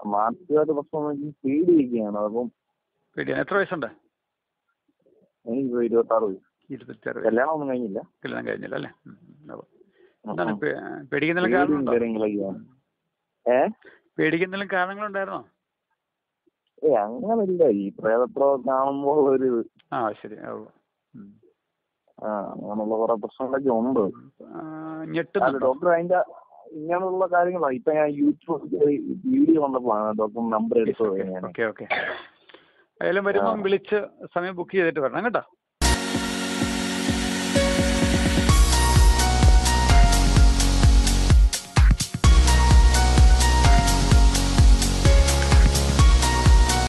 മാനസികമായിട്ട് പ്രശ്നം എനിക്ക് പേടിയൊക്കെയാണ് അപ്പം പേടിയാണ് എത്ര വയസ്സുണ്ട് എനിക്ക് ഇരുപത്തി ആറ് വയസ്സ് ഇരുപത്തിയാറ് കല്യാണം ഒന്നും കഴിഞ്ഞില്ല കല്യാണം കഴിഞ്ഞില്ല അല്ലേ ഉം, ഉം. അപ്പൊ ഉം, എന്താണ് ഉം. പേ- പേടിക്കുന്നതിലും പേടിയും കാരണമുണ്ടോ കാര്യങ്ങളൊക്കെയാണ് ഏ പേടിക്കുന്നതിലും കാരണങ്ങളുണ്ടായിരുന്നോ ഏ അങ്ങനല്ല ഈ പ്രേതപ്രോ കാണുമ്പോൾ ഒരു ആ ശരി ആ, ഉവ്വ്. ഉം. ആ അങ്ങനെയുള്ള കുറെ പ്രശ്നങ്ങളൊക്കെ ഉണ്ട് ആ, അല്ല ഞെട്ടുന്നുണ്ടോ ഡോക്ടർ അതിന്റെ ഇങ്ങനെയുള്ള കാര്യങ്ങളാണ് ഇപ്പൊ ഞാൻ യൂട്യൂബ് വീഡിയോ കണ്ടപ്പോഴാണ് ഡോക്ടർ നമ്പർ എടുത്തത് ഞാൻ ഓക്കെ ഓക്കെ ആയാലും വരുമ്പം വിളിച്ച് സമയം ബുക്ക് ചെയ്തിട്ട് വരണം കേട്ടോ